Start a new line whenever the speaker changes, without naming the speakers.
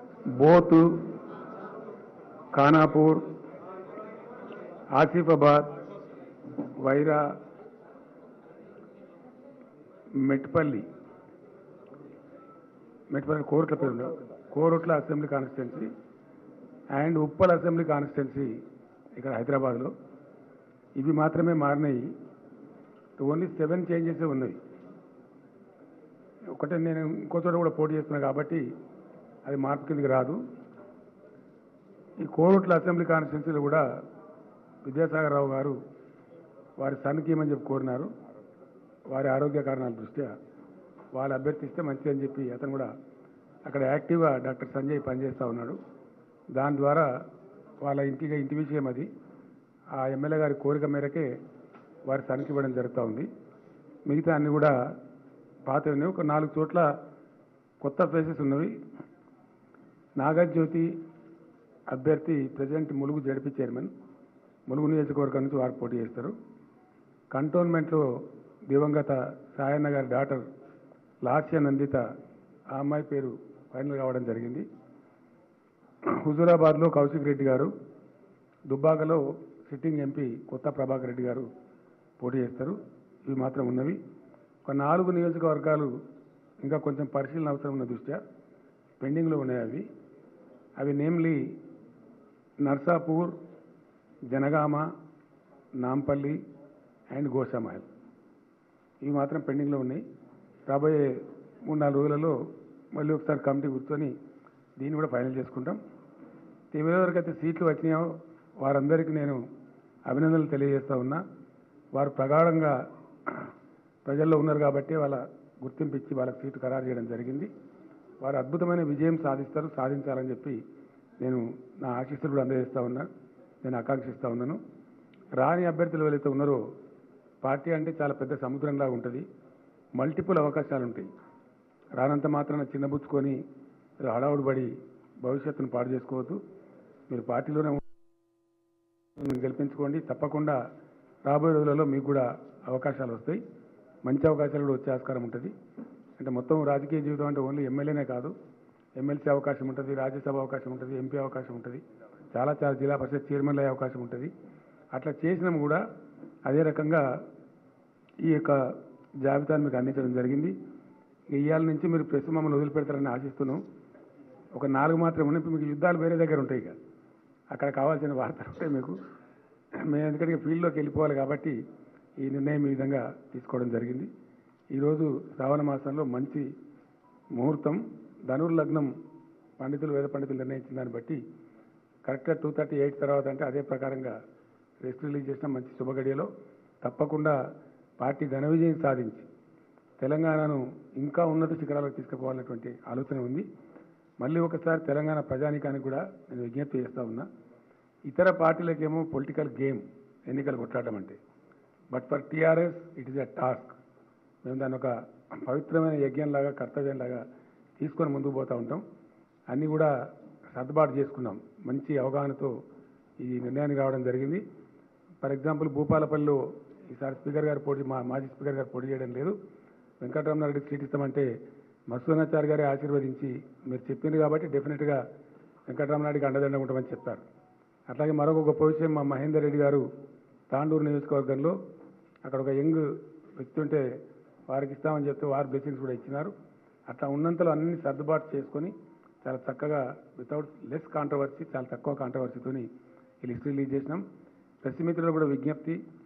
both Khanapur Asifabad Wyra Metpalli Metpalli Korutla పేరు Korutla assembly constituency and Uppal assembly constituency ఇక్కడ హైదరాబాద్లో ఇవి మాత్రమే మారినాయి ఓన్లీ సెవెన్ చేంజెస్ ఉన్నాయి ఒకటే నేను ఇంకో చోట కూడా పోటీ చేస్తున్నా కాబట్టి అది మార్పు కిందకి రాదు ఈ కోరుట్ల అసెంబ్లీ కాన్స్టిట్యున్సీలో కూడా విద్యాసాగర్ రావు గారు వారి సన్కి ఏమని చెప్పి కోరినారు వారి ఆరోగ్య కారణాల దృష్ట్యా వాళ్ళు అభ్యర్థిస్తే మంచిది అని చెప్పి అతను కూడా అక్కడ యాక్టివ్గా డాక్టర్ సంజయ్ పనిచేస్తూ ఉన్నాడు దాని ద్వారా వాళ్ళ ఇంటిగా ఇంటి విషయం అది ఆ ఎమ్మెల్యే గారి కోరిక మేరకే వారి సన్కి ఇవ్వడం జరుగుతూ ఉంది మిగతా అన్ని కూడా పాత ఉన్నాయి ఒక నాలుగు చోట్ల కొత్త ఫేసెస్ ఉన్నవి నాగజ్యోతి అభ్యర్థి president Mulugu ZP chairman Mulugu నియోజకవర్గం నుంచి వారు పోటీ చేస్తారు కంటోన్మెంట్లో దివంగత సాయన్న గారి డాటర్ లాస్య నందిత ఆ అమ్మాయి పేరు ఫైనల్ కావడం జరిగింది హుజూరాబాద్లో కౌశిక్ రెడ్డి గారు దుబ్బాకలో సిట్టింగ్ ఎంపీ కొత్త ప్రభాకర్ రెడ్డి గారు పోటీ చేస్తారు ఇవి మాత్రం ఉన్నవి ఒక నాలుగు నియోజకవర్గాలు ఇంకా కొంచెం పరిశీలన అవసరం ఉన్న దృష్ట్యా పెండింగ్లో ఉన్నాయి అవి అవి నేమ్లీ నర్సాపూర్ జనగామ నాంపల్లి అండ్ గోషామాయల్ ఇవి మాత్రం పెండింగ్లో ఉన్నాయి రాబోయే మూడు నాలుగు రోజులలో మళ్ళీ ఒకసారి కమిటీ కూర్చొని దీన్ని కూడా ఫైనల్ చేసుకుంటాం ఎవరెవరికైతే సీట్లు వచ్చినాయో వారందరికీ నేను అభినందనలు తెలియజేస్తా ఉన్నా వారు ప్రగాఢంగా ప్రజల్లో ఉన్నారు కాబట్టి వాళ్ళ గుర్తింపు ఇచ్చి వాళ్ళకి సీటు ఖరారు చేయడం జరిగింది వారు అద్భుతమైన విజయం సాధిస్తారు సాధించాలని చెప్పి నేను నా ఆశీస్సులు కూడా అందజేస్తా ఉన్నా నేను ఆకాంక్షిస్తూ ఉన్నాను రాని అభ్యర్థులు ఎవరైతే ఉన్నారో పార్టీ అంటే చాలా పెద్ద సముద్రంలాగా ఉంటుంది మల్టిపుల్ అవకాశాలు ఉంటాయి రానంత మాత్రాన చిన్నబుచ్చుకొని ఏదో హడావుడి పడి భవిష్యత్తును పాడు చేసుకోవద్దు మీరు పార్టీలోనే ఉండి గెలిపించుకోండి తప్పకుండా రాబోయే రోజులలో మీకు కూడా అవకాశాలు వస్తాయి మంచి అవకాశాలు కూడా వచ్చే ఆస్కారం ఉంటుంది అంటే మొత్తం రాజకీయ జీవితం అంటే ఓన్లీ ఎమ్మెల్యేనే కాదు ఎమ్మెల్సీ అవకాశం ఉంటుంది రాజ్యసభ అవకాశం ఉంటుంది ఎంపీ అవకాశం ఉంటుంది చాలా చాలా జిల్లా పరిషత్ చైర్మన్లు అయ్యే అవకాశం ఉంటుంది అట్లా చేసినాం కూడా అదే రకంగా ఈ యొక్క జాబితాను మీకు అందించడం జరిగింది ఇవాళ నుంచి మీరు ప్రెస్ మమ్మల్ని వదిలిపెడతారని ఆశిస్తున్నాం ఒక నాలుగు మాత్రం ఉన్నాయి ఇప్పుడు మీకు యుద్ధాలు వేరే దగ్గర ఉంటాయి ఇక అక్కడ కావాల్సిన వార్తలు ఉంటాయి మీకు మేము ఎందుకంటే ఫీల్డ్లోకి వెళ్ళిపోవాలి కాబట్టి ఈ నిర్ణయం ఈ విధంగా తీసుకోవడం జరిగింది ఈరోజు శ్రావణ మాసంలో మంచి ముహూర్తం ధనుర్లగ్నం పండితులు వేద పండితులు నిర్ణయించిన దాన్ని బట్టి కరెక్ట్గా టూ థర్టీ ఎయిట్ తర్వాత అంటే అదే ప్రకారంగా రెస్ట్ రిలీజ్ చేసిన మంచి శుభగడియలో తప్పకుండా పార్టీ ఘన విజయం సాధించి తెలంగాణను ఇంకా ఉన్నత శిఖరాలకు తీసుకుపోవాలన్నటువంటి ఆలోచన ఉంది మళ్ళీ ఒకసారి తెలంగాణ ప్రజానీకానికి కూడా నేను విజ్ఞప్తి చేస్తా ఉన్నా ఇతర పార్టీలకేమో పొలిటికల్ గేమ్ ఎన్నికలు కొట్లాడడం అంటే but for TRS it is a task మేము దాన్ని ఒక పవిత్రమైన యజ్ఞంలాగా కర్తవ్యంలాగా తీసుకొని ముందుకు పోతూ ఉంటాం అన్నీ కూడా సర్దుబాటు చేసుకున్నాం మంచి అవగాహనతో ఈ నిర్ణయానికి రావడం జరిగింది ఫర్ ఎగ్జాంపుల్ భూపాలపల్లిలో ఈసారి స్పీకర్ గారు పోటీ మా మాజీ స్పీకర్ గారు పోటీ చేయడం లేదు వెంకటరమణారెడ్డికి సీట్ ఇస్తామంటే మత్స్యనాచారి గారే ఆశీర్వదించి మీరు చెప్పింది కాబట్టి డెఫినెట్గా వెంకటరమణారెడ్డికి అండదండ ఉంటామని చెప్పారు అట్లాగే మరొక గొప్ప విషయం మా మహేందర్ రెడ్డి గారు తాండూరు నియోజకవర్గంలో అక్కడ ఒక యంగ్ వ్యక్తి ఉంటే వారికి ఇస్తామని చెప్తే వారు బ్లెస్సింగ్స్ కూడా ఇచ్చినారు అట్లా ఉన్నంతలో అన్ని సర్దుబాటు చేసుకొని చాలా చక్కగా వితౌట్ లెస్ కాంట్రవర్సీ చాలా తక్కువ కాంట్రవర్సీతోని ఈ లిస్ట్ రిలీజ్ చేసినాం ప్రెస్ మిత్రులు కూడా విజ్ఞప్తి